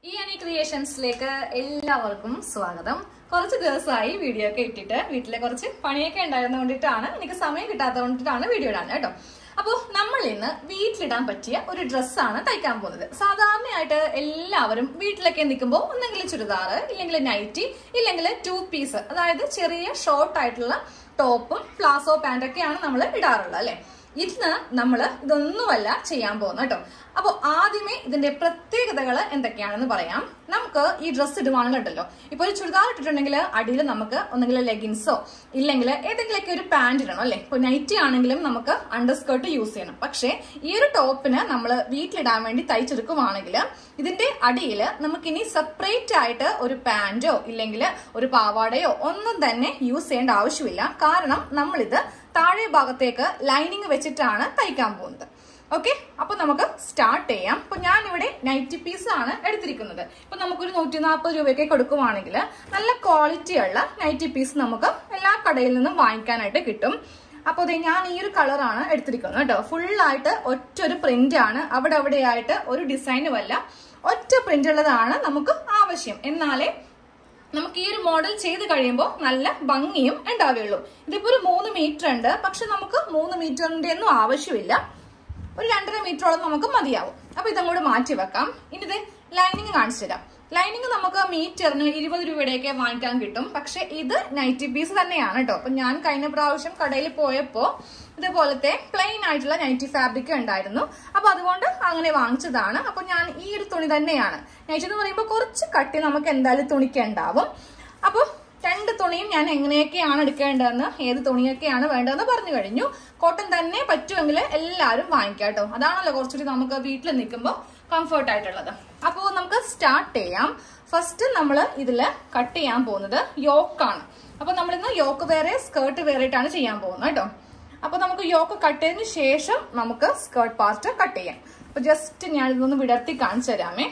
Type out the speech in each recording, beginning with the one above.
ഈ അനി ക്രിയേഷൻസിലേക്ക് എല്ലാവർക്കും സ്വാഗതം കുറച്ച് ദിവസമായി വീഡിയോ ഒക്കെ ഇട്ടിട്ട് വീട്ടിലെ കുറച്ച് പണിയൊക്കെ ഉണ്ടായിരുന്ന കൊണ്ടിട്ടാണ് എനിക്ക് സമയം കിട്ടാത്തത് കൊണ്ടിട്ടാണ് വീഡിയോ ഇടാൻ കേട്ടോ അപ്പോൾ നമ്മൾ ഇന്ന് വീട്ടിലിടാൻ പറ്റിയ ഒരു ഡ്രസ്സാണ് തയ്ക്കാൻ പോകുന്നത് സാധാരണയായിട്ട് എല്ലാവരും വീട്ടിലൊക്കെ നിൽക്കുമ്പോൾ ഒന്നെങ്കിൽ ചുരിദാർ ഇല്ലെങ്കിൽ നൈറ്റി ഇല്ലെങ്കിൽ ടു പീസ് അതായത് ചെറിയ ഷോർട്ട് ആയിട്ടുള്ള ടോപ്പും പ്ലാസോ പാൻറ്റൊക്കെയാണ് നമ്മൾ ഇടാറുള്ളത് അല്ലെ ഇന്ന് നമ്മൾ ഇതൊന്നുമല്ല ചെയ്യാൻ പോകുന്നത് കേട്ടോ അപ്പോൾ ആദ്യമേ ഇതിന്റെ പ്രത്യേകതകൾ എന്തൊക്കെയാണെന്ന് പറയാം നമുക്ക് ഈ ഡ്രസ്സ് ഇടുവാണെന്നുണ്ടല്ലോ ഇപ്പൊ ഒരു ചുരിദാർ ഇട്ടിട്ടുണ്ടെങ്കിൽ അടിയിൽ നമുക്ക് ഒന്നെങ്കിൽ ലെഗിൻസോ ഇല്ലെങ്കിൽ ഏതെങ്കിലുമൊക്കെ ഒരു പാന്റ് ഇടണം അല്ലെ ഇപ്പൊ നൈറ്റി ആണെങ്കിലും നമുക്ക് അണ്ടർ സ്കേർട്ട് യൂസ് ചെയ്യണം പക്ഷേ ഈ ഒരു ടോപ്പിന് നമ്മൾ വീട്ടിലിടാൻ വേണ്ടി തയ്ച്ചെടുക്കുവാണെങ്കിൽ ഇതിന്റെ അടിയിൽ നമുക്കിനി സെപ്പറേറ്റ് ആയിട്ട് ഒരു പാന്റോ ഇല്ലെങ്കിൽ ഒരു പാവാടയോ ഒന്നും തന്നെ യൂസ് ചെയ്യേണ്ട ആവശ്യമില്ല കാരണം നമ്മളിത് താഴെ ഭാഗത്തേക്ക് ലൈനിങ് വെച്ചിട്ടാണ് തയ്ക്കാൻ പോകുന്നത് ഓക്കെ അപ്പൊ നമുക്ക് സ്റ്റാർട്ട് ചെയ്യാം അപ്പൊ ഞാൻ ഇവിടെ നൈറ്റി പീസ് ആണ് എടുത്തിരിക്കുന്നത് ഇപ്പൊ നമുക്കൊരു നൂറ്റി നാൽപ്പത് രൂപയൊക്കെ കൊടുക്കുവാണെങ്കിൽ നല്ല ക്വാളിറ്റി ഉള്ള നൈറ്റി പീസ് നമുക്ക് എല്ലാ കടയിൽ നിന്നും വാങ്ങിക്കാനായിട്ട് കിട്ടും അപ്പോൾ ദേ ഞാൻ ഈ ഒരു കളറാണ് എടുത്തിരിക്കുന്നത് കേട്ടോ ഫുള്ളായിട്ട് ഒറ്റ ഒരു പ്രിന്റ് ആണ് അവിടെ അവിടെയായിട്ട് ഒരു ഡിസൈനും അല്ല ഒറ്റ പ്രിന്റ് ഉള്ളതാണ് നമുക്ക് ആവശ്യം എന്നാലേ നമുക്ക് ഈ ഒരു മോഡൽ ചെയ്ത് കഴിയുമ്പോൾ നല്ല ഭംഗിയും ഉണ്ടാവുകയുള്ളൂ ഇതിപ്പോ ഒരു മൂന്ന് മീറ്റർ ഉണ്ട് പക്ഷെ നമുക്ക് മൂന്ന് മീറ്ററിന്റെ ഒന്നും ആവശ്യമില്ല ഒരു രണ്ടര മീറ്ററോളം നമുക്ക് മതിയാവും അപ്പൊ ഇതങ്ങോട്ട് മാറ്റി വെക്കാം ഇനി ഇത് ലൈനിങ് കാണിച്ചു തരാം ലൈനിങ് നമുക്ക് മീറ്ററിന് ഇരുപത് രൂപയുടെയൊക്കെ വാങ്ങിക്കാൻ കിട്ടും പക്ഷെ ഇത് നൈറ്റി പീസ് തന്നെയാണ് കേട്ടോ അപ്പൊ ഞാൻ കഴിഞ്ഞ പ്രാവശ്യം കടയിൽ പോയപ്പോ ഇതേപോലത്തെ പ്ലെയിൻ ആയിട്ടുള്ള നൈറ്റി ഫാബ്രിക് ഉണ്ടായിരുന്നു അപ്പൊ അതുകൊണ്ട് അങ്ങനെ വാങ്ങിച്ചതാണ് അപ്പൊ ഞാൻ ഈ ഒരു തുണി തന്നെയാണ് നൈറ്റി എന്ന് പറയുമ്പോൾ കുറച്ച് കട്ടി നമുക്ക് എന്തായാലും തുണിക്ക് ഉണ്ടാവും അപ്പൊ രണ്ട് തുണിയും ഞാൻ എങ്ങനെയൊക്കെയാണ് എടുക്കേണ്ടതെന്ന് ഏത് തുണിയൊക്കെയാണ് വേണ്ടതെന്ന് പറഞ്ഞു കഴിഞ്ഞു കോട്ടൺ തന്നെ പറ്റുമെങ്കിൽ എല്ലാവരും വാങ്ങിക്കാം കേട്ടോ അതാണല്ലോ കുറച്ചുകൂടി നമുക്ക് വീട്ടിൽ നിൽക്കുമ്പോൾ കംഫർട്ട് ആയിട്ടുള്ളത് അപ്പോൾ നമുക്ക് സ്റ്റാർട്ട് ചെയ്യാം ഫസ്റ്റ് നമ്മൾ ഇതിൽ കട്ട് ചെയ്യാൻ പോകുന്നത് യോക്കാണ് അപ്പൊ നമ്മളിന്ന് യോക്ക് വേറെ സ്കേർട്ട് വേറെ ആയിട്ടാണ് ചെയ്യാൻ പോകുന്നത് കേട്ടോ അപ്പൊ നമുക്ക് യോക്ക് കട്ട് ചെയ്തതിന് ശേഷം നമുക്ക് സ്കേർട്ട് പാർട്ട് കട്ട് ചെയ്യാം അപ്പൊ ജസ്റ്റ് ഞാൻ ഇതൊന്ന് വിടർത്തി കാണിച്ചു തരാമേ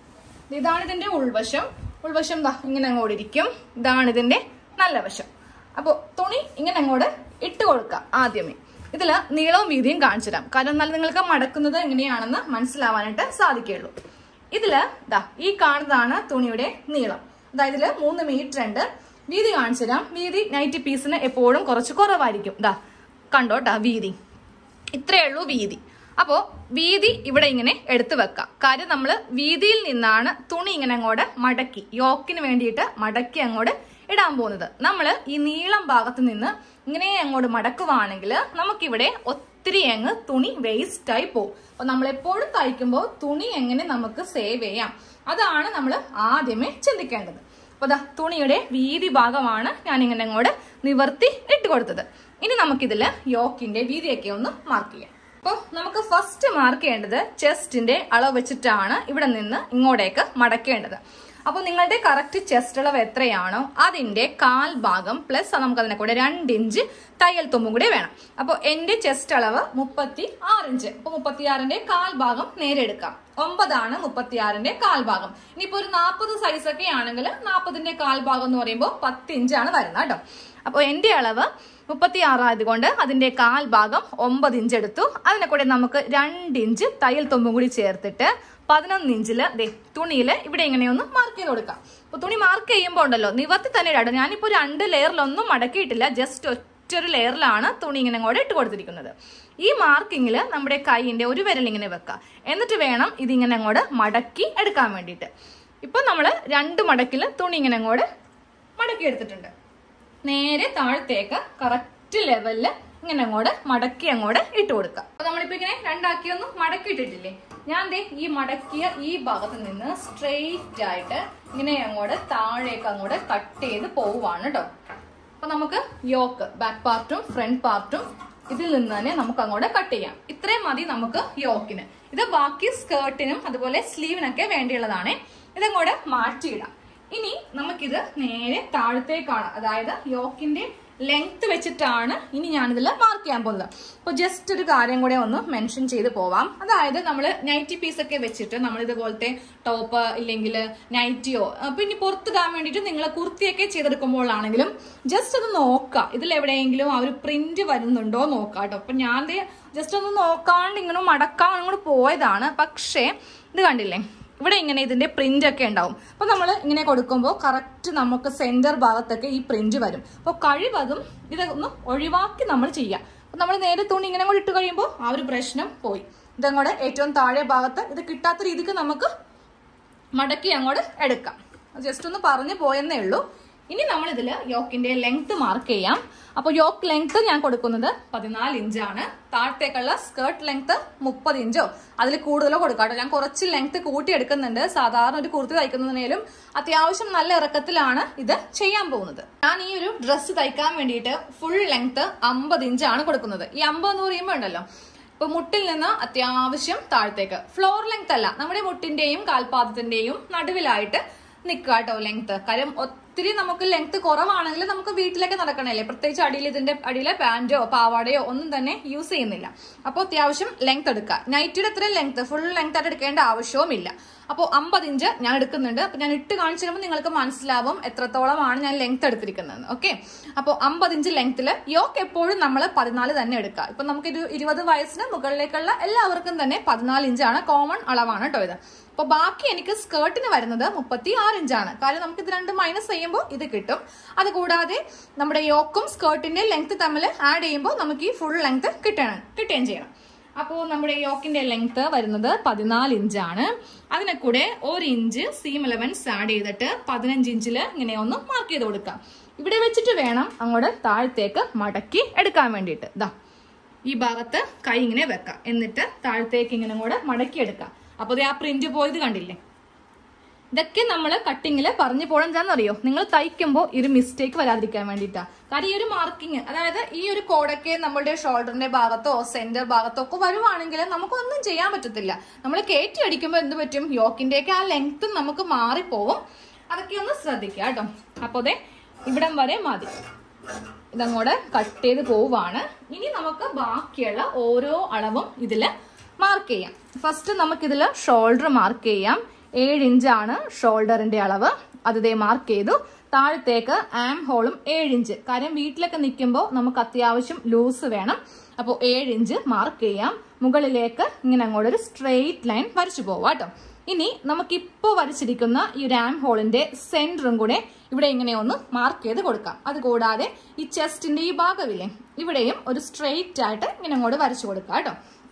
ഇതാണ് ഇതിന്റെ ഉൾവശം ഉൾവശം ദാ ഇങ്ങനെ അങ്ങോട്ട് ഇരിക്കും ഇതാണ് ഇതിന്റെ നല്ല വശം അപ്പോൾ തുണി ഇങ്ങനെ അങ്ങോട്ട് ഇട്ട് കൊടുക്കുക ആദ്യമേ ഇതിൽ നീളവും വീതിയും കാണിച്ചു തരാം കാരണം എന്നാൽ നിങ്ങൾക്ക് മടക്കുന്നത് എങ്ങനെയാണെന്ന് മനസ്സിലാവാനായിട്ട് സാധിക്കുള്ളൂ ഇതില് ദാ ഈ കാണുന്നതാണ് തുണിയുടെ നീളം അതായത് ഇതില് മൂന്ന് മീറ്റർ ഉണ്ട് വീതി കാണിച്ചു തരാം വീതി നൈറ്റി പീസിന് എപ്പോഴും കുറച്ച് കുറവായിരിക്കും ദാ കണ്ടോട്ടാ വീതി ഇത്രയേ ഉള്ളൂ വീതി അപ്പോൾ വീതി ഇവിടെ ഇങ്ങനെ എടുത്തു വെക്കാം കാര്യം നമ്മൾ വീതിയിൽ നിന്നാണ് തുണി ഇങ്ങനെ അങ്ങോട്ട് മടക്കി യോക്കിന് വേണ്ടിയിട്ട് മടക്കി അങ്ങോട്ട് ഇടാൻ പോകുന്നത് നമ്മൾ ഈ നീളം ഭാഗത്ത് നിന്ന് ഇങ്ങനെ അങ്ങോട്ട് മടക്കുവാണെങ്കിൽ നമുക്കിവിടെ ഒത്തിരി അങ്ങ് തുണി വേസ്റ്റ് ആയി പോകും അപ്പൊ നമ്മൾ എപ്പോഴും തയ്ക്കുമ്പോൾ തുണി എങ്ങനെ നമുക്ക് സേവ് ചെയ്യാം അതാണ് നമ്മൾ ആദ്യമേ ചിന്തിക്കേണ്ടത് അപ്പൊ ദാ തുണിയുടെ വീതി ഭാഗമാണ് ഞാൻ ഇങ്ങനെ അങ്ങോട്ട് നിവർത്തി ഇട്ട് കൊടുത്തത് ഇനി നമുക്കിതില് യോക്കിന്റെ വീതിയൊക്കെ ഒന്ന് മാർക്ക് ചെയ്യാം അപ്പോൾ നമുക്ക് ഫസ്റ്റ് മാർക്ക് ചെയ്യേണ്ടത് ചെസ്റ്റിന്റെ അളവ് വെച്ചിട്ടാണ് ഇവിടെ നിന്ന് ഇങ്ങോട്ടേക്ക് മടക്കേണ്ടത് അപ്പോൾ നിങ്ങളുടെ കറക്റ്റ് ചെസ്റ്റ് അളവ് എത്രയാണോ അതിന്റെ കാൽ ഭാഗം പ്ലസ് നമുക്ക് അതിനെ കൂടെ രണ്ട് ഇഞ്ച് തയ്യൽ തുമ്പും കൂടി വേണം അപ്പോൾ എന്റെ ചെസ്റ്റ് അളവ് മുപ്പത്തി ആറ് ഇഞ്ച് അപ്പോൾ മുപ്പത്തി ആറിന്റെ കാൽ ഭാഗം നേരെ എടുക്കാം ഒമ്പതാണ് മുപ്പത്തിയാറിന്റെ കാൽ ഭാഗം ഇനിയിപ്പോ ഒരു നാൽപ്പത് സൈസ് ഒക്കെ ആണെങ്കിൽ നാൽപ്പതിന്റെ കാൽ ഭാഗം എന്ന് പറയുമ്പോൾ പത്ത് ഇഞ്ചാണ് വരുന്നത് കേട്ടോ അപ്പോൾ എന്റെ അളവ് മുപ്പത്തി ആറായതുകൊണ്ട് അതിന്റെ കാൽ ഭാഗം ഒമ്പത് ഇഞ്ച് എടുത്തു അതിനെ കൂടെ നമുക്ക് രണ്ട് ഇഞ്ച് തയ്യൽ തുമ്പും കൂടി ചേർത്തിട്ട് പതിനൊന്ന് ഇഞ്ചില് ദേ തുണിയിൽ ഇവിടെ ഇങ്ങനെയൊന്ന് മാർക്ക് ചെയ്ത് കൊടുക്കാം അപ്പൊ തുണി മാർക്ക് ചെയ്യുമ്പോൾ ഉണ്ടല്ലോ നിവർത്തി തന്നെ ഇടാം ഞാനിപ്പോ രണ്ട് ലെയറിലൊന്നും മടക്കിയിട്ടില്ല ജസ്റ്റ് ഒറ്റൊരു ലെയറിലാണ് തുണി ഇങ്ങനെ കൂടെ ഇട്ട് കൊടുത്തിരിക്കുന്നത് ഈ മാർക്കിങ്ങിൽ നമ്മുടെ കൈയിന്റെ ഒരു വിരൽ ഇങ്ങനെ വെക്കാം എന്നിട്ട് വേണം ഇതിങ്ങനെ അങ്ങോട്ട് മടക്കി എടുക്കാൻ വേണ്ടിയിട്ട് ഇപ്പൊ നമ്മൾ രണ്ട് മടക്കിൽ തുണി ഇങ്ങനെ അങ്ങോട്ട് മടക്കി എടുത്തിട്ടുണ്ട് നേരെ താഴത്തേക്ക് കറക്റ്റ് ലെവലില് ഇങ്ങനെ അങ്ങോട്ട് മടക്കി അങ്ങോട്ട് ഇട്ട് കൊടുക്കുക അപ്പൊ നമ്മളിപ്പോ ഇങ്ങനെ രണ്ടാക്കി ഒന്ന് മടക്കി ഇട്ടിട്ടില്ലേ ഞാൻ ദേ ഈ മടക്കിയ ഈ ഭാഗത്ത് നിന്ന് സ്ട്രെയിറ്റ് ആയിട്ട് ഇങ്ങനെ അങ്ങോട്ട് താഴേക്ക് അങ്ങോട്ട് കട്ട് ചെയ്ത് പോവുകയാണ് കേട്ടോ അപ്പൊ നമുക്ക് യോക്ക് ബാക്ക് പാർട്ടും ഫ്രണ്ട് പാർട്ടും ഇതിൽ നിന്ന് തന്നെ നമുക്ക് അങ്ങോട്ട് കട്ട് ചെയ്യാം ഇത്രയും മതി നമുക്ക് യോക്കിന് ഇത് ബാക്കി സ്കേർട്ടിനും അതുപോലെ സ്ലീവിനൊക്കെ വേണ്ടിയുള്ളതാണ് ഇതങ്ങോട്ട് മാറ്റിയിടാം ഇനി നമുക്കിത് നേരെ താഴത്തേക്കാണ് അതായത് യോക്കിന്റെ ലെങ്ത് വെച്ചിട്ടാണ് ഇനി ഞാനിതിൽ മാർക്ക് ചെയ്യാൻ പോകുന്നത് അപ്പോൾ ജസ്റ്റ് ഒരു കാര്യം കൂടെ ഒന്ന് മെൻഷൻ ചെയ്ത് പോവാം അതായത് നമ്മൾ നൈറ്റി പീസ് ഒക്കെ വെച്ചിട്ട് നമ്മൾ ഇതുപോലത്തെ ടോപ്പ് ഇല്ലെങ്കിൽ നൈറ്റിയോ പിന്നെ പുറത്തിടാൻ വേണ്ടിയിട്ട് നിങ്ങൾ കുർത്തിയൊക്കെ ചെയ്തെടുക്കുമ്പോഴാണെങ്കിലും ജസ്റ്റ് ഒന്ന് നോക്കാം ഇതിൽ എവിടെയെങ്കിലും ആ ഒരു പ്രിന്റ് വരുന്നുണ്ടോ നോക്കാം കേട്ടോ അപ്പൊ ഞാൻ ജസ്റ്റ് ഒന്ന് നോക്കാണ്ട് ഇങ്ങനെ മടക്കാൻ അങ്ങോട്ട് പോയതാണ് പക്ഷേ ഇത് കണ്ടില്ലേ ഇവിടെ ഇങ്ങനെ ഇതിന്റെ പ്രിന്റ് ഒക്കെ ഉണ്ടാവും അപ്പൊ നമ്മൾ ഇങ്ങനെ കൊടുക്കുമ്പോൾ കറക്റ്റ് നമുക്ക് സെന്റർ ഭാഗത്തൊക്കെ ഈ പ്രിന്റ് വരും അപ്പോൾ കഴിവതും ഇതൊന്ന് ഒഴിവാക്കി നമ്മൾ ചെയ്യാം അപ്പൊ നമ്മൾ നേരെ തുണി ഇങ്ങനെ കൂടി ഇട്ട് കഴിയുമ്പോൾ ആ ഒരു പ്രശ്നം പോയി ഇതങ്ങോട്ട് ഏറ്റവും താഴെ ഭാഗത്ത് ഇത് കിട്ടാത്ത രീതിക്ക് നമുക്ക് മടക്കി അങ്ങോട്ട് എടുക്കാം ജസ്റ്റ് ഒന്ന് പറഞ്ഞു പോയെന്നേ ഉള്ളൂ ഇനി നമ്മൾ ഇതിൽ യോക്കിന്റെ ലെങ്ത് മാർക്ക് ചെയ്യാം അപ്പോൾ യോക്ക് ലെങ്ത് ഞാൻ കൊടുക്കുന്നത് പതിനാല് ഇഞ്ചാണ് താഴത്തേക്കുള്ള സ്കേർട്ട് ലെങ്ത് മുപ്പത് ഇഞ്ചോ അതിൽ കൂടുതലോ കൊടുക്കാം കേട്ടോ ഞാൻ കുറച്ച് ലെങ്ത് കൂട്ടി എടുക്കുന്നുണ്ട് സാധാരണ ഒരു കുർത്തി തയ്ക്കുന്നതിനേലും അത്യാവശ്യം നല്ല ഇറക്കത്തിലാണ് ഇത് ചെയ്യാൻ പോകുന്നത് ഞാൻ ഈ ഒരു ഡ്രസ്സ് തയ്ക്കാൻ വേണ്ടിയിട്ട് ഫുൾ ലെങ്ത് അമ്പത് ഇഞ്ചാണ് കൊടുക്കുന്നത് ഈ അമ്പത് എന്ന് പറയുമ്പോൾ ഉണ്ടല്ലോ ഇപ്പൊ മുട്ടിൽ നിന്ന് അത്യാവശ്യം താഴത്തേക്ക് ഫ്ലോർ ലെങ്ത് അല്ല നമ്മുടെ മുട്ടിന്റെയും കാൽപാദത്തിന്റെയും നടുവിലായിട്ട് നിൽക്കുക കേട്ടോ ലെങ്ത് കാര്യം ഒത്തിരി നമുക്ക് ലെങ്ത് കുറവാണെങ്കിൽ നമുക്ക് വീട്ടിലേക്ക് നടക്കണല്ലേ പ്രത്യേകിച്ച് അടിയിൽ ഇതിന്റെ അടിയിലെ പാന്റോ പാവാടയോ ഒന്നും തന്നെ യൂസ് ചെയ്യുന്നില്ല അപ്പോൾ അത്യാവശ്യം ലെങ്ത് എടുക്കുക നൈറ്റിയുടെ അത്രയും ലെങ്ത് ഫുൾ ലെങ്ത് ആയിട്ട് എടുക്കേണ്ട ആവശ്യവുമില്ല അപ്പോൾ അമ്പത് ഇഞ്ച് ഞാൻ എടുക്കുന്നുണ്ട് അപ്പൊ ഞാൻ ഇട്ട് കാണിച്ചു തരുമ്പോൾ നിങ്ങൾക്ക് മനസ്സിലാവും എത്രത്തോളമാണ് ഞാൻ ലെങ്ത് എടുത്തിരിക്കുന്നത് ഓക്കെ അപ്പോൾ അമ്പത് ഇഞ്ച് ലെങ്ത്തിൽ യോക്ക് എപ്പോഴും നമ്മൾ പതിനാല് തന്നെ എടുക്കുക ഇപ്പൊ നമുക്ക് ഒരു ഇരുപത് വയസ്സിന് മുകളിലേക്കുള്ള എല്ലാവർക്കും തന്നെ പതിനാല് ഇഞ്ചാണ് കോമൺ അളവാണ് കേട്ടോ ഇത് അപ്പൊ ബാക്കി എനിക്ക് സ്കേർട്ടിന് വരുന്നത് മുപ്പത്തി ആറ് ഇഞ്ചാണ് കാര്യം നമുക്ക് ഇത് രണ്ട് മൈനസ് ചെയ്യുമ്പോൾ ഇത് കിട്ടും അത് കൂടാതെ നമ്മുടെ യോക്കും സ്കേർട്ടിന്റെ ലെങ്ത് തമ്മിൽ ആഡ് ചെയ്യുമ്പോൾ നമുക്ക് ഈ ഫുൾ ലെങ്ത് കിട്ടണം കിട്ടുകയും ചെയ്യണം അപ്പോൾ നമ്മുടെ യോക്കിന്റെ ലെങ്ത് വരുന്നത് പതിനാല് ഇഞ്ചാണ് അതിനെ കൂടെ ഒരു ഇഞ്ച് സീം ഇലവൻസ് ആഡ് ചെയ്തിട്ട് പതിനഞ്ച് ഇഞ്ചിൽ ഇങ്ങനെ ഒന്ന് മാർക്ക് ചെയ്ത് കൊടുക്കാം ഇവിടെ വെച്ചിട്ട് വേണം അങ്ങോട്ട് താഴത്തേക്ക് മടക്കി എടുക്കാൻ വേണ്ടിയിട്ട് ഇതാ ഈ ഭാഗത്ത് കൈ ഇങ്ങനെ വെക്കാം എന്നിട്ട് താഴത്തേക്ക് ഇങ്ങനെ കൂടെ മടക്കി എടുക്കാം അപ്പോൾ ദേ ആ പ്രിന്റ് പോയത് കണ്ടില്ലേ ഇതൊക്കെ നമ്മൾ കട്ടിങ്ങിൽ പറഞ്ഞു പോണെന്താണെന്നറിയോ നിങ്ങൾ തയ്ക്കുമ്പോൾ ഒരു മിസ്റ്റേക്ക് വരാതിരിക്കാൻ വേണ്ടിയിട്ടാ കാരണം ഈ ഒരു മാർക്കിങ് അതായത് ഈ ഒരു കോഡൊക്കെ നമ്മളുടെ ഷോൾഡറിന്റെ ഭാഗത്തോ സെന്റർ ഭാഗത്തോ ഒക്കെ വരുവാണെങ്കിൽ നമുക്കൊന്നും ചെയ്യാൻ പറ്റത്തില്ല നമ്മൾ കയറ്റി അടിക്കുമ്പോൾ എന്ത് പറ്റും യോക്കിന്റെയൊക്കെ ആ ലെങ്ത്തും നമുക്ക് മാറിപ്പോവും അതൊക്കെ ഒന്ന് ശ്രദ്ധിക്കുക കേട്ടോ അപ്പോൾ ദേ ഇവിടം വരെ മതി ഇതങ്ങോട്ട് കട്ട് ചെയ്ത് പോവാണ് ഇനി നമുക്ക് ബാക്കിയുള്ള ഓരോ അളവും ഇതില് മാർക്ക് ചെയ്യാം ഫസ്റ്റ് നമുക്കിതിൽ ഷോൾഡർ മാർക്ക് ചെയ്യാം ഏഴ് ഇഞ്ചാണ് ഷോൾഡറിന്റെ അളവ് അത് ഇതേ മാർക്ക് ചെയ്തു താഴത്തേക്ക് ആം ഹോളും ഏഴ് ഇഞ്ച് കാര്യം വീട്ടിലൊക്കെ നിൽക്കുമ്പോൾ നമുക്ക് അത്യാവശ്യം ലൂസ് വേണം അപ്പോൾ ഏഴ് ഇഞ്ച് മാർക്ക് ചെയ്യാം മുകളിലേക്ക് ഇങ്ങനെ അങ്ങോട്ട് ഒരു സ്ട്രെയിറ്റ് ലൈൻ വരച്ചു പോവാം കേട്ടോ ഇനി നമുക്കിപ്പോൾ വരച്ചിരിക്കുന്ന ഈ ഒരു ആം ഹോളിന്റെ സെന്ററും കൂടെ ഇവിടെ ഇങ്ങനെ ഒന്ന് മാർക്ക് ചെയ്ത് കൊടുക്കാം അതുകൂടാതെ ഈ ചെസ്റ്റിന്റെ ഈ ഭാഗമില്ലേ ഇവിടെയും ഒരു സ്ട്രെയിറ്റ് ആയിട്ട് ഇങ്ങനെ അങ്ങോട്ട് വരച്ചു കൊടുക്കാം കേട്ടോ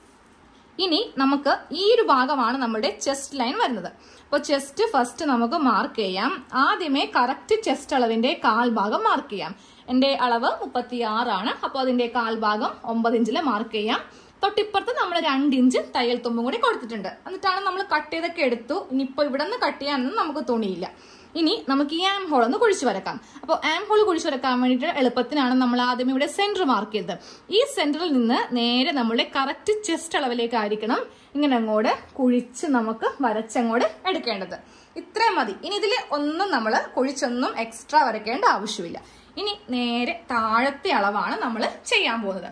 ഇനി നമുക്ക് ഈ ഒരു ഭാഗമാണ് നമ്മുടെ ചെസ്റ്റ് ലൈൻ വരുന്നത് അപ്പോൾ ചെസ്റ്റ് ഫസ്റ്റ് നമുക്ക് മാർക്ക് ചെയ്യാം ആദ്യമേ കറക്റ്റ് ചെസ്റ്റ് അളവിന്റെ കാൽ ഭാഗം മാർക്ക് ചെയ്യാം എൻ്റെ അളവ് മുപ്പത്തി ആറാണ് അപ്പോൾ അതിന്റെ കാൽ ഭാഗം ഒമ്പത് ഇഞ്ചിൽ മാർക്ക് ചെയ്യാം തൊട്ടിപ്പുറത്ത് നമ്മൾ രണ്ട് ഇഞ്ച് തയ്യൽ തുമ്പും കൂടി കൊടുത്തിട്ടുണ്ട് എന്നിട്ടാണ് നമ്മൾ കട്ട് ചെയ്തൊക്കെ എടുത്തു ഇനിയിപ്പോൾ ഇവിടെ നിന്ന് കട്ട് ചെയ്യാനൊന്നും നമുക്ക് തുണിയില്ല ഇനി നമുക്ക് ഈ ആം ഹോൾ ഒന്ന് കുഴിച്ചു വരക്കാം അപ്പോൾ ആം ഹോൾ കുഴിച്ചു വരക്കാൻ വേണ്ടിയിട്ട് എളുപ്പത്തിനാണ് നമ്മൾ ആദ്യം ഇവിടെ സെന്റർ മാർക്ക് ചെയ്തത് ഈ സെന്ററിൽ നിന്ന് നേരെ നമ്മുടെ കറക്റ്റ് ചെസ്റ്റ് അളവിലേക്ക് ആയിരിക്കണം ഇങ്ങനെ അങ്ങോട്ട് കുഴിച്ച് നമുക്ക് വരച്ചങ്ങോട്ട് എടുക്കേണ്ടത് ഇത്രയും മതി ഇനി ഇതിൽ ഒന്നും നമ്മൾ കുഴിച്ചൊന്നും എക്സ്ട്രാ വരയ്ക്കേണ്ട ആവശ്യമില്ല ഇനി നേരെ താഴത്തെ അളവാണ് നമ്മൾ ചെയ്യാൻ പോകുന്നത്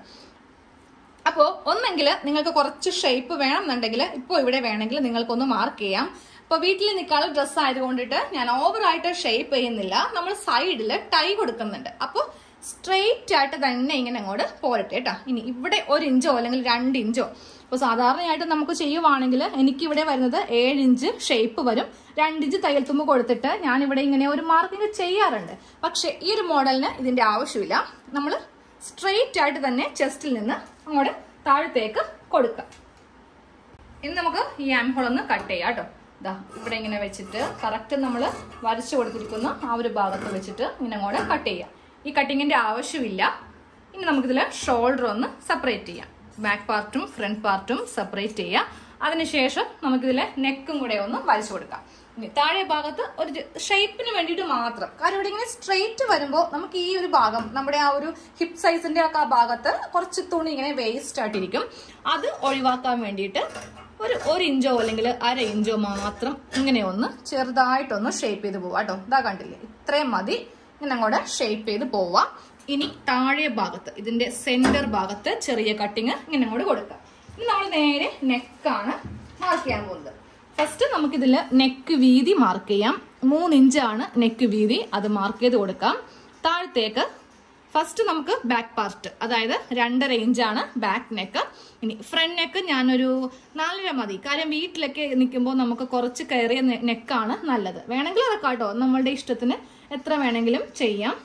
അപ്പോൾ ഒന്നെങ്കിൽ നിങ്ങൾക്ക് കുറച്ച് ഷേപ്പ് വേണമെന്നുണ്ടെങ്കിൽ ഇപ്പോൾ ഇവിടെ വേണമെങ്കിൽ നിങ്ങൾക്കൊന്ന് മാർക്ക് ചെയ്യാം ഇപ്പോൾ വീട്ടിൽ നിൽക്കാനുള്ള ഡ്രസ്സ് ആയതുകൊണ്ടിട്ട് ഞാൻ ഓവറായിട്ട് ഷേപ്പ് ചെയ്യുന്നില്ല നമ്മൾ സൈഡിൽ ടൈ കൊടുക്കുന്നുണ്ട് അപ്പോൾ സ്ട്രെയിറ്റ് ആയിട്ട് തന്നെ ഇങ്ങനെ അങ്ങോട്ട് പോരട്ടെ കേട്ടോ ഇനി ഇവിടെ ഒരു ഇഞ്ചോ അല്ലെങ്കിൽ രണ്ട് ഇഞ്ചോ ഇപ്പോൾ സാധാരണയായിട്ട് നമുക്ക് ചെയ്യുവാണെങ്കിൽ എനിക്ക് ഇവിടെ വരുന്നത് ഏഴ് ഇഞ്ച് ഷേപ്പ് വരും രണ്ട് ഇഞ്ച് തയ്യൽ തുമ്പ് കൊടുത്തിട്ട് ഞാൻ ഇവിടെ ഇങ്ങനെ ഒരു മാർക്കിങ് ചെയ്യാറുണ്ട് പക്ഷെ ഈ ഒരു മോഡലിന് ഇതിന്റെ ആവശ്യമില്ല നമ്മൾ സ്ട്രെയിറ്റ് ആയിട്ട് തന്നെ ചെസ്റ്റിൽ നിന്ന് അങ്ങോട്ട് താഴത്തേക്ക് കൊടുക്കാം ഇനി നമുക്ക് ഈ ആം ഹോൾ ഒന്ന് കട്ട് ചെയ്യാം കേട്ടോ ഇതാ ഇവിടെ ഇങ്ങനെ വെച്ചിട്ട് കറക്റ്റ് നമ്മൾ വരച്ചു കൊടുത്തിരിക്കുന്ന ആ ഒരു ഭാഗത്ത് വെച്ചിട്ട് ഇങ്ങനെ അങ്ങോട്ട് കട്ട് ചെയ്യാം ഈ കട്ടിങ്ങിന്റെ ആവശ്യമില്ല ഇനി നമുക്കിതിൽ ഷോൾഡർ ഒന്ന് സെപ്പറേറ്റ് ചെയ്യാം ബാക്ക് പാർട്ടും ഫ്രണ്ട് പാർട്ടും സെപ്പറേറ്റ് ചെയ്യാം അതിനുശേഷം നമുക്കിതിലെ നെക്കും കൂടെ ഒന്ന് വരച്ചു കൊടുക്കാം ഇനി താഴെ ഭാഗത്ത് ഒരു ഷേപ്പിന് വേണ്ടിയിട്ട് മാത്രം കാരണം ഇവിടെ ഇങ്ങനെ സ്ട്രെയിറ്റ് വരുമ്പോൾ നമുക്ക് ഈ ഒരു ഭാഗം നമ്മുടെ ആ ഒരു ഹിപ്പ് സൈസിന്റെ ഒക്കെ ആ ഭാഗത്ത് കുറച്ച് തുണി ഇങ്ങനെ വേസ്റ്റ് ആയിട്ടിരിക്കും അത് ഒഴിവാക്കാൻ വേണ്ടിയിട്ട് ഒരു ഒരു ഇഞ്ചോ അല്ലെങ്കിൽ അര ഇഞ്ചോ മാത്രം ഇങ്ങനെ ഒന്ന് ചെറുതായിട്ടൊന്ന് ഷേപ്പ് ചെയ്ത് പോവാം കേട്ടോ ഇതാ കണ്ടില്ലേ ഇത്രയും മതി ഇങ്ങനെ അങ്ങോട്ട് ഷേപ്പ് ചെയ്ത് പോവാം ഇനി താഴെ ഭാഗത്ത് ഇതിന്റെ സെന്റർ ഭാഗത്ത് ചെറിയ കട്ടിങ് ഇങ്ങനെ അങ്ങോട്ട് കൊടുക്കാം ഇനി നമ്മൾ നേരെ നെക്കാണ് മാർക്ക് ചെയ്യാൻ പോകുന്നത് ഫസ്റ്റ് നമുക്കിതിൽ നെക്ക് വീതി മാർക്ക് ചെയ്യാം മൂന്ന് ഇഞ്ചാണ് നെക്ക് വീതി അത് മാർക്ക് ചെയ്ത് കൊടുക്കാം താഴത്തേക്ക് ഫസ്റ്റ് നമുക്ക് ബാക്ക് പാർട്ട് അതായത് രണ്ട് റേഞ്ചാണ് ബാക്ക് നെക്ക് ഇനി ഫ്രണ്ട് നെക്ക് ഞാനൊരു നാലര മതി കാര്യം വീട്ടിലൊക്കെ നിൽക്കുമ്പോൾ നമുക്ക് കുറച്ച് കയറിയ നെക്കാണ് നല്ലത് വേണമെങ്കിൽ അതൊക്കെ കേട്ടോ നമ്മളുടെ ഇഷ്ടത്തിന് എത്ര വേണമെങ്കിലും ചെയ്യാം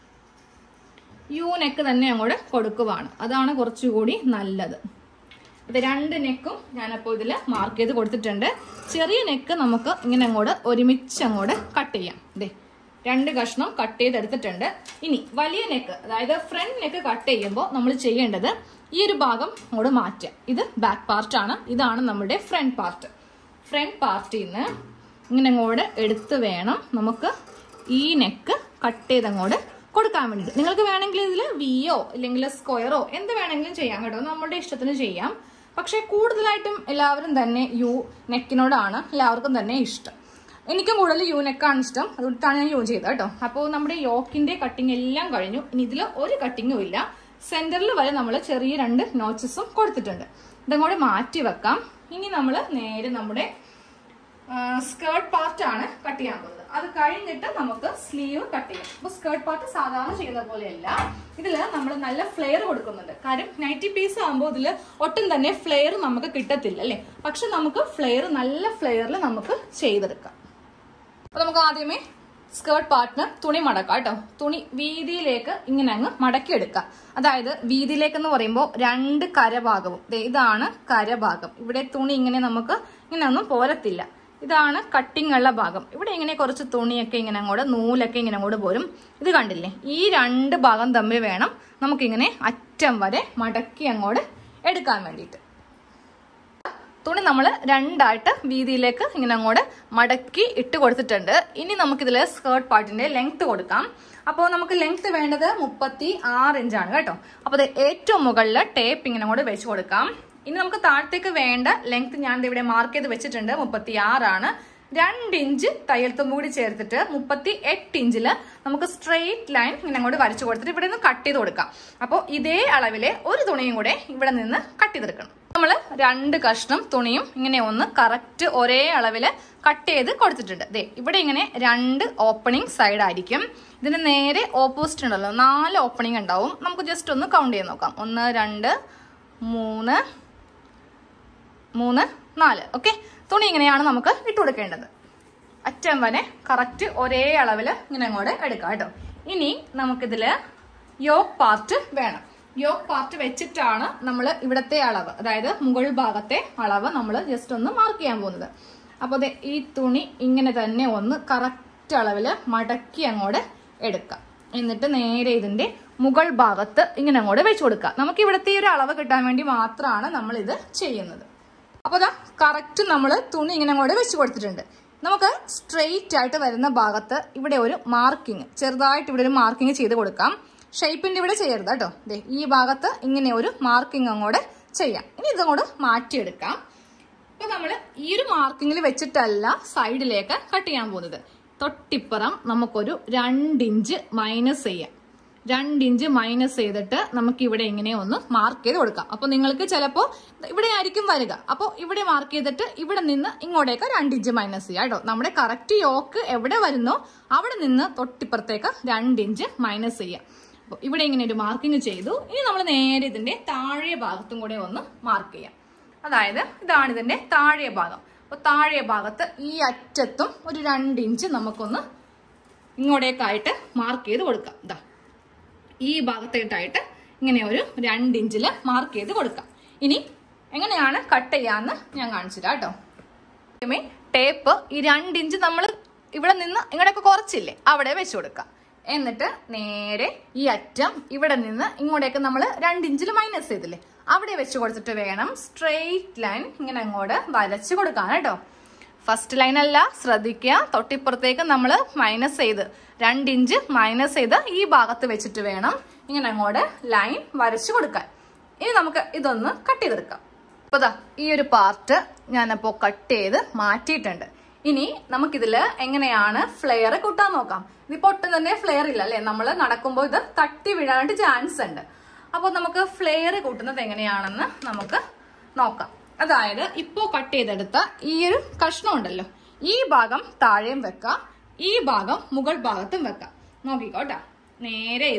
യു നെക്ക് തന്നെ അങ്ങോട്ട് കൊടുക്കുവാണ് അതാണ് കുറച്ചുകൂടി നല്ലത് ഇത് രണ്ട് നെക്കും ഞാനപ്പോൾ ഇതിൽ മാർക്ക് ചെയ്ത് കൊടുത്തിട്ടുണ്ട് ചെറിയ നെക്ക് നമുക്ക് ഇങ്ങനെ അങ്ങോട്ട് ഒരുമിച്ച് അങ്ങോട്ട് കട്ട് ചെയ്യാം ദേ രണ്ട് കഷ്ണം കട്ട് ചെയ്തെടുത്തിട്ടുണ്ട് ഇനി വലിയ നെക്ക് അതായത് ഫ്രണ്ട് നെക്ക് കട്ട് ചെയ്യുമ്പോൾ നമ്മൾ ചെയ്യേണ്ടത് ഈ ഒരു ഭാഗം അങ്ങോട്ട് മാറ്റുക ഇത് ബാക്ക് പാർട്ടാണ് ഇതാണ് നമ്മുടെ ഫ്രണ്ട് പാർട്ട് ഫ്രണ്ട് പാർട്ടിൽ നിന്ന് ഇങ്ങനെ അങ്ങോട്ട് എടുത്ത് വേണം നമുക്ക് ഈ നെക്ക് കട്ട് ചെയ്തങ്ങോട്ട് കൊടുക്കാൻ വേണ്ടിയിട്ട് നിങ്ങൾക്ക് വേണമെങ്കിൽ ഇതിൽ വിയോ ഇല്ലെങ്കിൽ സ്ക്വയറോ എന്ത് വേണമെങ്കിലും ചെയ്യാം കേട്ടോ നമ്മുടെ ഇഷ്ടത്തിന് ചെയ്യാം പക്ഷേ കൂടുതലായിട്ടും എല്ലാവരും തന്നെ യു നെക്കിനോടാണ് എല്ലാവർക്കും തന്നെ ഇഷ്ടം എനിക്കും കൂടുതൽ യു നെക്കാണ് ഇഷ്ടം അതുകൊണ്ടാണ് ഞാൻ യു ചെയ്തത് കേട്ടോ അപ്പോൾ നമ്മുടെ യോക്കിന്റെ കട്ടിങ് എല്ലാം കഴിഞ്ഞു ഇനി ഇതിൽ ഒരു കട്ടിങ്ങും ഇല്ല സെന്ററിൽ വരെ നമ്മൾ ചെറിയ രണ്ട് നോച്ചസും കൊടുത്തിട്ടുണ്ട് ഇതങ്ങോട്ട് മാറ്റി വെക്കാം ഇനി നമ്മൾ നേരെ നമ്മുടെ സ്കേർട്ട് പാർട്ടാണ് കട്ട് ചെയ്യാൻ പോകുന്നത് അത് കഴിഞ്ഞിട്ട് നമുക്ക് സ്ലീവ് കട്ട് ചെയ്യാം അപ്പൊ സ്കേർട്ട് പാർട്ട് സാധാരണ ചെയ്യുന്ന പോലെയല്ല ഇതില് നമ്മൾ നല്ല ഫ്ലെയർ കൊടുക്കുന്നുണ്ട് കാര്യം നൈറ്റി പീസ് ആകുമ്പോൾ ഇതിൽ ഒട്ടും തന്നെ ഫ്ലെയർ നമുക്ക് കിട്ടത്തില്ല അല്ലേ പക്ഷെ നമുക്ക് ഫ്ലെയർ നല്ല ഫ്ലെയറിൽ നമുക്ക് ചെയ്തെടുക്കാം അപ്പൊ നമുക്ക് ആദ്യമേ സ്കേർട്ട് പാർട്ടിന് തുണി മടക്കാം കേട്ടോ തുണി വീതിയിലേക്ക് ഇങ്ങനെ അങ്ങ് മടക്കിയെടുക്കാം അതായത് വീതിയിലേക്ക് എന്ന് പറയുമ്പോൾ രണ്ട് കരഭാഗവും ദേ ഇതാണ് കരഭാഗം ഇവിടെ തുണി ഇങ്ങനെ നമുക്ക് ഇങ്ങനെ ഒന്നും പോരത്തില്ല ഇതാണ് കട്ടിങ് ഉള്ള ഭാഗം ഇവിടെ ഇങ്ങനെ കുറച്ച് തുണിയൊക്കെ ഇങ്ങനെ അങ്ങോട്ട് നൂലൊക്കെ ഇങ്ങനെ അങ്ങോട്ട് പോരും ഇത് കണ്ടില്ലേ ഈ രണ്ട് ഭാഗം തമ്മിൽ വേണം നമുക്കിങ്ങനെ അറ്റം വരെ മടക്കി അങ്ങോട്ട് എടുക്കാൻ വേണ്ടിയിട്ട് തുണി നമ്മൾ രണ്ടായിട്ട് വീതിയിലേക്ക് ഇങ്ങനെ അങ്ങോട്ട് മടക്കി ഇട്ട് കൊടുത്തിട്ടുണ്ട് ഇനി നമുക്കിതിൽ സ്കേർട്ട് പാർട്ടിന്റെ ലെങ്ത് കൊടുക്കാം അപ്പോൾ നമുക്ക് ലെങ്ത് വേണ്ടത് മുപ്പത്തി ആറ് ഇഞ്ചാണ് കേട്ടോ അപ്പോൾ ഇത് ഏറ്റവും മുകളിൽ ടേപ്പ് ഇങ്ങനെ അങ്ങോട്ട് വെച്ച് കൊടുക്കാം ഇനി നമുക്ക് താഴത്തേക്ക് വേണ്ട ലെങ്ത് ഞാൻ ഇവിടെ മാർക്ക് ചെയ്ത് വെച്ചിട്ടുണ്ട് മുപ്പത്തി ആറാണ് രണ്ട് ഇഞ്ച് തയ്യൽ തുമ്പ് കൂടി ചേർത്തിട്ട് മുപ്പത്തി എട്ട് ഇഞ്ചിൽ നമുക്ക് സ്ട്രെയിറ്റ് ലൈൻ ഇങ്ങനെ അങ്ങോട്ട് വരച്ചു കൊടുത്തിട്ട് ഇവിടെ നിന്ന് കട്ട് ചെയ്ത് കൊടുക്കാം അപ്പോൾ ഇതേ അളവിലെ ഒരു തുണിയും കൂടെ ഇവിടെ നിന്ന് കട്ട് ചെയ്തെടുക്കണം നമ്മൾ രണ്ട് കഷ്ണം തുണിയും ഇങ്ങനെ ഒന്ന് കറക്റ്റ് ഒരേ അളവിൽ കട്ട് ചെയ്ത് കൊടുത്തിട്ടുണ്ട് ദേ ഇവിടെ ഇങ്ങനെ രണ്ട് ഓപ്പണിംഗ് സൈഡ് ആയിരിക്കും ഇതിന് നേരെ ഓപ്പോസിറ്റ് ഉണ്ടല്ലോ നാല് ഓപ്പണിംഗ് ഉണ്ടാവും നമുക്ക് ജസ്റ്റ് ഒന്ന് കൗണ്ട് ചെയ്ത് നോക്കാം ഒന്ന് രണ്ട് മൂന്ന് മൂന്ന് നാല് ഓക്കെ തുണി ഇങ്ങനെയാണ് നമുക്ക് ഇട്ട് കൊടുക്കേണ്ടത് അറ്റം വരെ കറക്റ്റ് ഒരേ അളവിൽ ഇങ്ങനെ അങ്ങോട്ട് എടുക്കാം കേട്ടോ ഇനി നമുക്കിതില് യോക്ക് പാർട്ട് വേണം യോക്ക് പാർട്ട് വെച്ചിട്ടാണ് നമ്മൾ ഇവിടത്തെ അളവ് അതായത് മുകൾ ഭാഗത്തെ അളവ് നമ്മൾ ജസ്റ്റ് ഒന്ന് മാർക്ക് ചെയ്യാൻ പോകുന്നത് അപ്പോൾ ദേ ഈ തുണി ഇങ്ങനെ തന്നെ ഒന്ന് കറക്റ്റ് അളവിൽ മടക്കി അങ്ങോട്ട് എടുക്കാം എന്നിട്ട് നേരെ ഇതിന്റെ മുകൾ ഭാഗത്ത് ഇങ്ങനെ അങ്ങോട്ട് വെച്ച് കൊടുക്കുക നമുക്ക് ഇവിടുത്തെ ഈ ഒരു അളവ് കിട്ടാൻ വേണ്ടി മാത്രമാണ് നമ്മൾ ഇത് ചെയ്യുന്നത് അപ്പോൾ അതാ കറക്റ്റ് നമ്മൾ തുണി ഇങ്ങനെ അങ്ങോട്ട് വെച്ച് കൊടുത്തിട്ടുണ്ട് നമുക്ക് സ്ട്രെയിറ്റ് ആയിട്ട് വരുന്ന ഭാഗത്ത് ഇവിടെ ഒരു മാർക്കിങ് ചെറുതായിട്ട് ഇവിടെ ഒരു മാർക്കിങ് ചെയ്ത് കൊടുക്കാം ഷേപ്പിന്റെ ഇവിടെ ചെയ്യരുത് കേട്ടോ ദേ ഈ ഭാഗത്ത് ഇങ്ങനെ ഒരു മാർക്കിങ് അങ്ങോട്ട് ചെയ്യാം ഇനി ഇതങ്ങോട്ട് മാറ്റിയെടുക്കാം ഇപ്പൊ നമ്മൾ ഈ ഒരു മാർക്കിങ്ങിൽ വെച്ചിട്ടല്ല സൈഡിലേക്ക് കട്ട് ചെയ്യാൻ പോകുന്നത് തൊട്ടിപ്പുറം നമുക്കൊരു രണ്ടിഞ്ച് മൈനസ് ചെയ്യാം രണ്ടിഞ്ച് മൈനസ് ചെയ്തിട്ട് നമുക്ക് ഇവിടെ ഇങ്ങനെ ഒന്ന് മാർക്ക് ചെയ്ത് കൊടുക്കാം അപ്പൊ നിങ്ങൾക്ക് ചിലപ്പോൾ ഇവിടെ ആയിരിക്കും വരിക അപ്പോൾ ഇവിടെ മാർക്ക് ചെയ്തിട്ട് ഇവിടെ നിന്ന് ഇങ്ങോട്ടേക്ക് രണ്ടിഞ്ച് മൈനസ് ചെയ്യാം കേട്ടോ നമ്മുടെ കറക്റ്റ് യോക്ക് എവിടെ വരുന്നോ അവിടെ നിന്ന് തൊട്ടിപ്പുറത്തേക്ക് രണ്ടിഞ്ച് മൈനസ് ചെയ്യാം അപ്പോൾ ഇവിടെ ഇങ്ങനെ ഒരു മാർക്കിംഗ് ചെയ്തു ഇനി നമ്മൾ നേരെ ഇതിന്റെ താഴെ ഭാഗത്തും കൂടെ ഒന്ന് മാർക്ക് ചെയ്യാം അതായത് ഇതാണ് ഇതിന്റെ താഴെ ഭാഗം അപ്പോൾ താഴെ ഭാഗത്ത് ഈ അറ്റത്തും ഒരു രണ്ട് ഇഞ്ച് നമുക്കൊന്ന് ഇങ്ങോട്ടേക്കായിട്ട് മാർക്ക് ചെയ്ത് കൊടുക്കാം ഇതാ ഈ ഭാഗത്തായിട്ടായിട്ട് ഇങ്ങനെ ഒരു രണ്ട് ഇഞ്ചിൽ മാർക്ക് ചെയ്ത് കൊടുക്കാം ഇനി എങ്ങനെയാണ് കട്ട് ചെയ്യാന്ന് ഞാൻ കാണിച്ചു തരാം കേട്ടോ ആദ്യമേ ടേപ്പ് ഈ രണ്ട് ഇഞ്ച് നമ്മൾ ഇവിടെ നിന്ന് ഇങ്ങോട്ടൊക്കെ കുറച്ചില്ലേ അവിടെ വെച്ച് കൊടുക്കാം എന്നിട്ട് നേരെ ഈ അറ്റം ഇവിടെ നിന്ന് ഇങ്ങോട്ടേക്ക് നമ്മൾ രണ്ട് ഇഞ്ചിൽ മൈനസ് ചെയ്തില്ലേ അവിടെ വെച്ച് കൊടുത്തിട്ട് വേണം സ്ട്രെയിറ്റ് ലൈൻ ഇങ്ങനെ അങ്ങോട്ട് വരച്ച് കൊടുക്കാൻ കേട്ടോ ഫസ്റ്റ് ലൈൻ അല്ല ശ്രദ്ധിക്കുക തൊട്ടിപ്പുറത്തേക്ക് നമ്മൾ മൈനസ് ചെയ്ത് രണ്ട് ഇഞ്ച് മൈനസ് ചെയ്ത് ഈ ഭാഗത്ത് വെച്ചിട്ട് വേണം ഇങ്ങനെ അങ്ങോട്ട് ലൈൻ വരച്ചു കൊടുക്കാൻ ഇനി നമുക്ക് ഇതൊന്ന് കട്ട് ചെയ്തെടുക്കാം അപ്പൊ ദാ ഈ ഒരു പാർട്ട് ഞാനപ്പോ കട്ട് ചെയ്ത് മാറ്റിയിട്ടുണ്ട് ഇനി നമുക്കിതില് എങ്ങനെയാണ് ഫ്ലെയർ കൂട്ടാൻ നോക്കാം ഇതിപ്പോ ഒട്ടും തന്നെ ഫ്ലെയർ ഇല്ല അല്ലെ നമ്മൾ നടക്കുമ്പോൾ ഇത് തട്ടി വീഴാനായിട്ട് ചാൻസ് ഉണ്ട് അപ്പോൾ നമുക്ക് ഫ്ലെയർ കൂട്ടുന്നത് എങ്ങനെയാണെന്ന് നമുക്ക് നോക്കാം അതായത് ഇപ്പോ കട്ട് ചെയ്തെടുത്ത ഈ ഒരു കഷ്ണം ഉണ്ടല്ലോ ഈ ഭാഗം താഴെയും വെക്കാം ഈ ഭാഗം മുകൾ ഭാഗത്തും വെക്കാം നോക്കിക്കോട്ടാ നേരെ ഇത്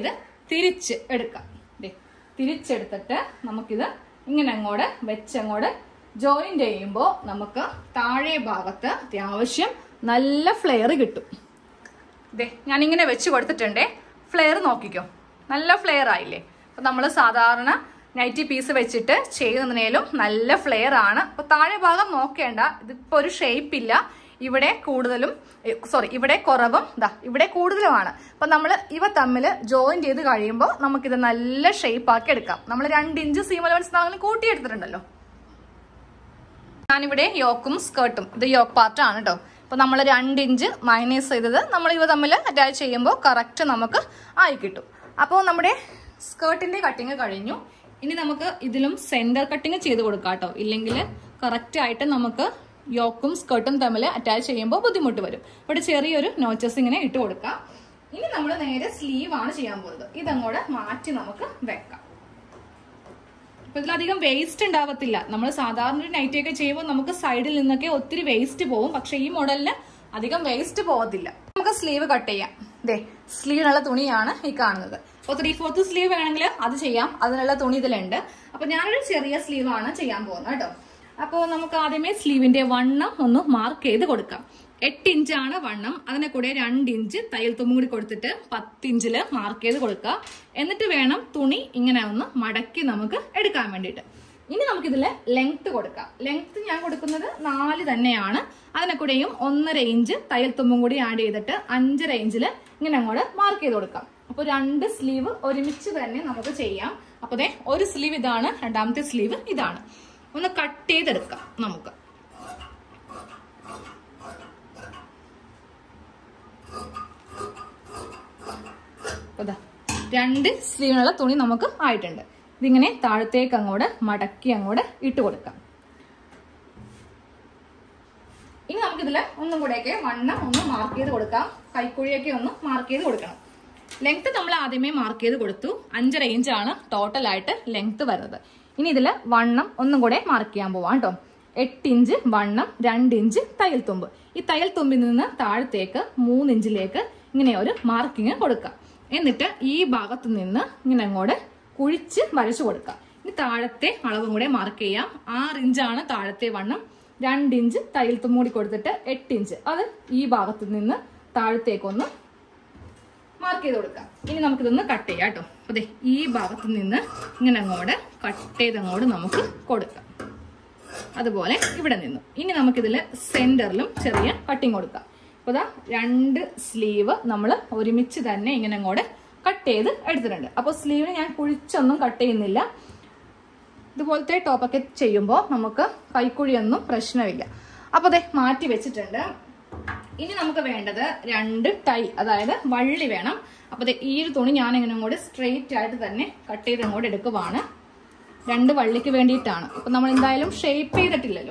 തിരിച്ച് എടുക്കാം ദേ തിരിച്ചെടുത്തിട്ട് നമുക്കിത് ഇങ്ങനെ അങ്ങോട്ട് വെച്ചങ്ങോട്ട് ജോയിന്റ് ചെയ്യുമ്പോൾ നമുക്ക് താഴെ ഭാഗത്ത് അത്യാവശ്യം നല്ല ഫ്ലെയർ കിട്ടും ദേ ഞാനിങ്ങനെ വെച്ച് കൊടുത്തിട്ടുണ്ടേ ഫ്ലെയർ നോക്കിക്കോ നല്ല ഫ്ലെയർ ആയില്ലേ അപ്പൊ നമ്മൾ സാധാരണ നൈറ്റി പീസ് വെച്ചിട്ട് ചെയ്യുന്നതിനേലും നല്ല ഫ്ലെയർ ആണ് അപ്പൊ താഴെ ഭാഗം നോക്കേണ്ട ഇതിപ്പോ ഒരു ഷേപ്പ് ഇല്ല ഇവിടെ കൂടുതലും സോറി ഇവിടെ കുറവും ദാ ഇവിടെ കൂടുതലുമാണ് അപ്പൊ നമ്മൾ ഇവ തമ്മിൽ ജോയിൻ ചെയ്ത് കഴിയുമ്പോൾ നമുക്കിത് നല്ല ഷേപ്പ് ആക്കി എടുക്കാം നമ്മൾ രണ്ട് ഇഞ്ച് സീം അലവൻസ് നാങ്ങളും കൂട്ടിയെടുത്തിട്ടുണ്ടല്ലോ ഞാനിവിടെ യോക്കും സ്കേർട്ടും ഇത് യോക്ക് പാർട്ട് ആണ് കേട്ടോ അപ്പൊ നമ്മൾ രണ്ട് ഇഞ്ച് മൈനസ് ചെയ്തത് നമ്മൾ ഇവ തമ്മിൽ അറ്റാച്ച് ചെയ്യുമ്പോൾ കറക്റ്റ് നമുക്ക് ആയി കിട്ടും അപ്പോൾ നമ്മുടെ സ്കേർട്ടിന്റെ കട്ടിങ് കഴിഞ്ഞു ഇനി നമുക്ക് ഇതിലും സെന്റർ കട്ടിങ് ചെയ്ത് കൊടുക്കാം കേട്ടോ ഇല്ലെങ്കിൽ കറക്റ്റ് ആയിട്ട് നമുക്ക് യോക്കും സ്കേർട്ടും തമ്മിൽ അറ്റാച്ച് ചെയ്യുമ്പോൾ ബുദ്ധിമുട്ട് വരും ഇവിടെ ചെറിയൊരു നോച്ചസ് ഇങ്ങനെ ഇട്ട് കൊടുക്കാം ഇനി നമ്മൾ നേരെ സ്ലീവ് ആണ് ചെയ്യാൻ പോകുന്നത് ഇതങ്ങോട്ട് മാറ്റി നമുക്ക് വെക്കാം അപ്പൊ ഇതിലധികം വേസ്റ്റ് ഉണ്ടാവത്തില്ല നമ്മൾ സാധാരണ ഒരു നൈറ്റി ഒക്കെ ചെയ്യുമ്പോൾ നമുക്ക് സൈഡിൽ നിന്നൊക്കെ ഒത്തിരി വേസ്റ്റ് പോകും പക്ഷെ ഈ മോഡലിന് അധികം വേസ്റ്റ് പോകത്തില്ല നമുക്ക് സ്ലീവ് കട്ട് ചെയ്യാം ദേ സ്ലീവിനുള്ള തുണിയാണ് ഈ കാണുന്നത് അപ്പൊ ത്രീ ഫോർത്ത് സ്ലീവ് വേണമെങ്കിൽ അത് ചെയ്യാം അതിനുള്ള തുണി ഇതിലുണ്ട് അപ്പൊ ഞാനൊരു ചെറിയ സ്ലീവ് ആണ് ചെയ്യാൻ പോകുന്നത് കേട്ടോ അപ്പോൾ നമുക്ക് ആദ്യമേ സ്ലീവിന്റെ വണ്ണം ഒന്ന് മാർക്ക് ചെയ്ത് കൊടുക്കാം എട്ട് ഇഞ്ചാണ് വണ്ണം അതിനെ കൂടെ രണ്ട് ഇഞ്ച് തയ്യൽ തുമ്പും കൂടി കൊടുത്തിട്ട് പത്ത് ഇഞ്ചില് മാർക്ക് ചെയ്ത് കൊടുക്കുക എന്നിട്ട് വേണം തുണി ഇങ്ങനെ ഒന്ന് മടക്കി നമുക്ക് എടുക്കാൻ വേണ്ടിയിട്ട് ഇനി നമുക്കിതില് ലെങ്ത് കൊടുക്കാം ലെങ്ത് ഞാൻ കൊടുക്കുന്നത് നാല് തന്നെയാണ് അതിനെ കൂടെയും ഒന്നര ഇഞ്ച് തയ്യൽ തുമ്പും കൂടി ആഡ് ചെയ്തിട്ട് അഞ്ചര ഇഞ്ചില് ഇങ്ങനെ അങ്ങോട്ട് മാർക്ക് ചെയ്ത് കൊടുക്കാം അപ്പൊ രണ്ട് സ്ലീവ് ഒരുമിച്ച് തന്നെ നമുക്ക് ചെയ്യാം അപ്പൊ ദേ ഒരു സ്ലീവ് ഇതാണ് രണ്ടാമത്തെ സ്ലീവ് ഇതാണ് ഒന്ന് കട്ട് ചെയ്തെടുക്കാം നമുക്ക് അതാ രണ്ട് സ്ലീവിനുള്ള തുണി നമുക്ക് ആയിട്ടുണ്ട് ഇതിങ്ങനെ താഴത്തേക്ക് അങ്ങോട്ട് മടക്കി അങ്ങോട്ട് ഇട്ട് കൊടുക്കാം ഇനി നമുക്കിതിൽ ഒന്നും കൂടെയൊക്കെ വണ്ണം ഒന്ന് മാർക്ക് ചെയ്ത് കൊടുക്കാം കൈക്കുഴിയൊക്കെ ഒന്ന് മാർക്ക് ചെയ്ത് കൊടുക്കണം ലെങ്ത് നമ്മൾ ആദ്യമേ മാർക്ക് ചെയ്ത് കൊടുത്തു അഞ്ചര ഇഞ്ചാണ് ടോട്ടൽ ആയിട്ട് ലെങ്ത് വരുന്നത് ഇനി ഇതിൽ വണ്ണം ഒന്നും കൂടെ മാർക്ക് ചെയ്യാൻ പോവാം കേട്ടോ എട്ട് ഇഞ്ച് വണ്ണം രണ്ട് ഇഞ്ച് തയ്യൽ തുമ്പ് ഈ തയ്യൽ തുമ്പിൽ നിന്ന് താഴത്തേക്ക് മൂന്ന് ഇഞ്ചിലേക്ക് ഇങ്ങനെ ഒരു മാർക്കിങ് കൊടുക്കാം എന്നിട്ട് ഈ ഭാഗത്ത് നിന്ന് ഇങ്ങനെ അങ്ങോട്ട് കുഴിച്ച് വരച്ചു കൊടുക്കാം ഇനി താഴത്തെ അളവും കൂടെ മാർക്ക് ചെയ്യാം ആറ് ഇഞ്ചാണ് താഴത്തെ വണ്ണം രണ്ട് ഇഞ്ച് തയ്യൽ തുമ്പ് കൂടി കൊടുത്തിട്ട് എട്ട് ഇഞ്ച് അത് ഈ ഭാഗത്ത് നിന്ന് താഴത്തേക്കൊന്ന് മാർക്ക് ചെയ്ത് കൊടുക്കാം ഇനി നമുക്കിതൊന്ന് കട്ട് ചെയ്യാം കേട്ടോ അതെ ഈ ഭാഗത്ത് നിന്ന് ഇങ്ങനെ അങ്ങോട്ട് കട്ട് ചെയ്ത് അങ്ങോട്ട് നമുക്ക് കൊടുക്കാം അതുപോലെ ഇവിടെ നിന്നും ഇനി നമുക്കിതിൽ സെന്ററിലും ചെറിയ കട്ടിങ് കൊടുക്കാം അപ്പൊ ഇതാ രണ്ട് സ്ലീവ് നമ്മൾ ഒരുമിച്ച് തന്നെ ഇങ്ങനെ അങ്ങോട്ട് കട്ട് ചെയ്ത് എടുത്തിട്ടുണ്ട് അപ്പോൾ സ്ലീവിന് ഞാൻ കുഴിച്ചൊന്നും കട്ട് ചെയ്യുന്നില്ല ഇതുപോലത്തെ ടോപ്പൊക്കെ ചെയ്യുമ്പോൾ നമുക്ക് കൈക്കുഴിയൊന്നും പ്രശ്നമില്ല അപ്പോൾ അതെ മാറ്റി വെച്ചിട്ടുണ്ട് ഇനി നമുക്ക് വേണ്ടത് രണ്ട് ടൈ അതായത് വള്ളി വേണം അപ്പൊ ദേ ഈ ഒരു തുണി ഞാൻ ഇങ്ങനെ അങ്ങോട്ട് സ്ട്രെയിറ്റ് ആയിട്ട് തന്നെ കട്ട് ചെയ്ത് അങ്ങോട്ട് എടുക്കുവാണ് രണ്ട് വള്ളിക്ക് വേണ്ടിയിട്ടാണ് അപ്പൊ നമ്മൾ എന്തായാലും ഷേപ്പ് ചെയ്തിട്ടില്ലല്ലോ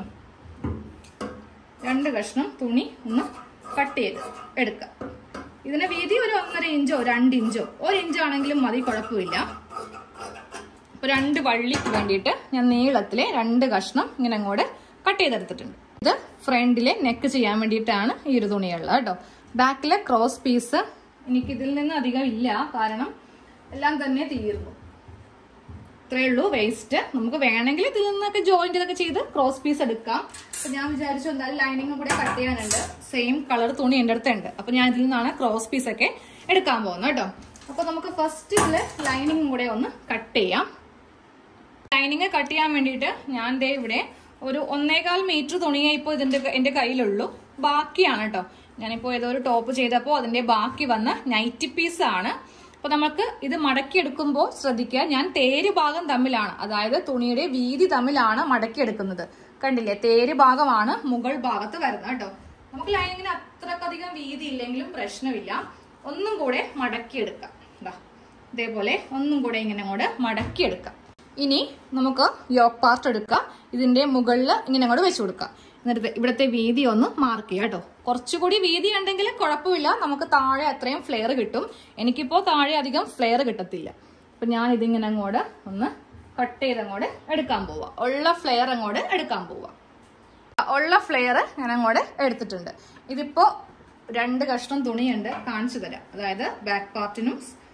രണ്ട് കഷ്ണം തുണി ഒന്ന് കട്ട് ചെയ്ത് എടുക്കാം ഇതിന്റെ വീതി ഒരു ഒന്നര ഇഞ്ചോ രണ്ട് ഇഞ്ചോ ഒരു ഇഞ്ചാണെങ്കിലും മതി കുഴപ്പമില്ല അപ്പൊ രണ്ട് വള്ളിക്ക് വേണ്ടിയിട്ട് ഞാൻ നീളത്തിലെ രണ്ട് കഷ്ണം ഇങ്ങനെ അങ്ങോട്ട് കട്ട് ചെയ്തെടുത്തിട്ടുണ്ട് ഇത് ഫ്രണ്ടിലെ നെക്ക് ചെയ്യാൻ വേണ്ടിയിട്ടാണ് ഈ ഒരു തുണിയുള്ളത് കേട്ടോ ബാക്കിലെ ക്രോസ് പീസ് എനിക്ക് ഇതിൽ നിന്ന് അധികം ഇല്ല കാരണം എല്ലാം തന്നെ തീർന്നു ഇത്രയേ ഉള്ളൂ വേസ്റ്റ് നമുക്ക് വേണമെങ്കിൽ ഇതിൽ നിന്നൊക്കെ ജോയിന്റ് ഇതൊക്കെ ചെയ്ത് ക്രോസ് പീസ് എടുക്കാം അപ്പൊ ഞാൻ വിചാരിച്ചു എന്തായാലും ലൈനിങ്ങും കൂടെ കട്ട് ചെയ്യാനുണ്ട് സെയിം കളർ തുണി എൻ്റെ അടുത്തുണ്ട് അപ്പൊ ഞാൻ ഇതിൽ നിന്നാണ് ക്രോസ് പീസ് ഒക്കെ എടുക്കാൻ പോകുന്നത് കേട്ടോ അപ്പൊ നമുക്ക് ഫസ്റ്റ് ഇതിൽ ലൈനിങ്ങും കൂടെ ഒന്ന് കട്ട് ചെയ്യാം ലൈനിങ് കട്ട് ചെയ്യാൻ വേണ്ടിയിട്ട് ഞാൻ ദേ ഇവിടെ ഒരു ഒന്നേകാൽ മീറ്റർ തുണിയേ ഇപ്പോൾ ഇതിന്റെ എന്റെ കയ്യിലുള്ളൂ ബാക്കിയാണ് കേട്ടോ ഞാനിപ്പോൾ ഏതോ ഒരു ടോപ്പ് ചെയ്തപ്പോൾ അതിന്റെ ബാക്കി വന്ന നൈറ്റി പീസ് ആണ് അപ്പൊ നമുക്ക് ഇത് മടക്കി എടുക്കുമ്പോൾ ശ്രദ്ധിക്കുക ഞാൻ തേര് ഭാഗം തമ്മിലാണ് അതായത് തുണിയുടെ വീതി തമ്മിലാണ് മടക്കി എടുക്കുന്നത് കണ്ടില്ലേ തേര് ഭാഗമാണ് മുകൾ ഭാഗത്ത് വരുന്നത് കേട്ടോ നമുക്ക് ലൈനിങ്ങിന് അത്രക്കധികം വീതി ഇല്ലെങ്കിലും പ്രശ്നമില്ല ഒന്നും കൂടെ മടക്കി എടുക്കാം ഇതാ ഇതേപോലെ ഒന്നും കൂടെ ഇങ്ങനെ അങ്ങോട്ട് മടക്കി എടുക്കാം ഇനി നമുക്ക് യോക്ക് പാർട്ട് എടുക്കാം ഇതിന്റെ മുകളിൽ ഇങ്ങനെ അങ്ങോട്ട് വെച്ച് കൊടുക്കാം എന്നിട്ട് ഇവിടുത്തെ വീതി ഒന്ന് മാർക്ക് ചെയ്യാം കേട്ടോ കുറച്ചുകൂടി വീതി ഉണ്ടെങ്കിൽ കുഴപ്പമില്ല നമുക്ക് താഴെ അത്രയും ഫ്ലെയർ കിട്ടും എനിക്കിപ്പോൾ താഴെ അധികം ഫ്ലെയർ കിട്ടത്തില്ല അപ്പൊ ഞാൻ ഇതിങ്ങനെ അങ്ങോട്ട് ഒന്ന് കട്ട് ചെയ്ത് അങ്ങോട്ട് എടുക്കാൻ പോവാം ഉള്ള ഫ്ലെയർ അങ്ങോട്ട് എടുക്കാൻ പോവാം ഉള്ള ഫ്ലെയർ ഞാൻ അങ്ങോട്ട് എടുത്തിട്ടുണ്ട് ഇതിപ്പോ രണ്ട് കഷ്ണം തുണിയുണ്ട് കാണിച്ചു തരാം അതായത് ബാക്ക് പാർട്ടിനും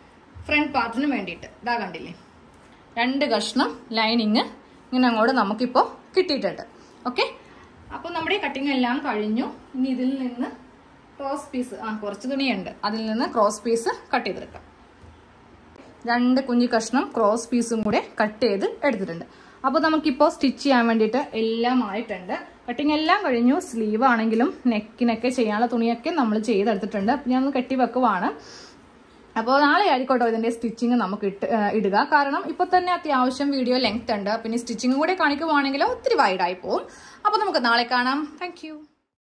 ഫ്രണ്ട് പാർട്ടിന് വേണ്ടിയിട്ട് ഇതാ കണ്ടില്ലേ രണ്ട് കഷ്ണം ലൈനിങ് ഇങ്ങനെ അങ്ങോട്ട് നമുക്കിപ്പോൾ കിട്ടിയിട്ടുണ്ട് ഓക്കെ അപ്പോൾ നമ്മുടെ കട്ടിങ് എല്ലാം കഴിഞ്ഞു ഇനി ഇതിൽ നിന്ന് ക്രോസ് പീസ് ആ കുറച്ച് തുണിയുണ്ട് അതിൽ നിന്ന് ക്രോസ് പീസ് കട്ട് ചെയ്തെടുക്കാം രണ്ട് കുഞ്ഞു കഷ്ണം ക്രോസ് പീസും കൂടെ കട്ട് ചെയ്ത് എടുത്തിട്ടുണ്ട് അപ്പോൾ നമുക്കിപ്പോൾ സ്റ്റിച്ച് ചെയ്യാൻ വേണ്ടിയിട്ട് എല്ലാം ആയിട്ടുണ്ട് കട്ടിങ് എല്ലാം കഴിഞ്ഞു സ്ലീവ് ആണെങ്കിലും നെക്കിനൊക്കെ ചെയ്യാനുള്ള തുണിയൊക്കെ നമ്മൾ ചെയ്തെടുത്തിട്ടുണ്ട് അപ്പോൾ ഞാൻ കെട്ടി വെക്കുവാണ് അപ്പോൾ നാളെ ആയിരിക്കോട്ടോ ഇതിന്റെ സ്റ്റിച്ചിങ് നമുക്ക് ഇട്ട് ഏഹ് ഇടുക കാരണം ഇപ്പോൾ തന്നെ അത്യാവശ്യം വീഡിയോ ലെങ്ത് ഉണ്ട് പിന്നെ സ്റ്റിച്ചിങ് കൂടെ കാണിക്കുവാണെങ്കിൽ ഒത്തിരി വൈഡായി പോകും അപ്പോൾ നമുക്ക് നാളെ കാണാം താങ്ക്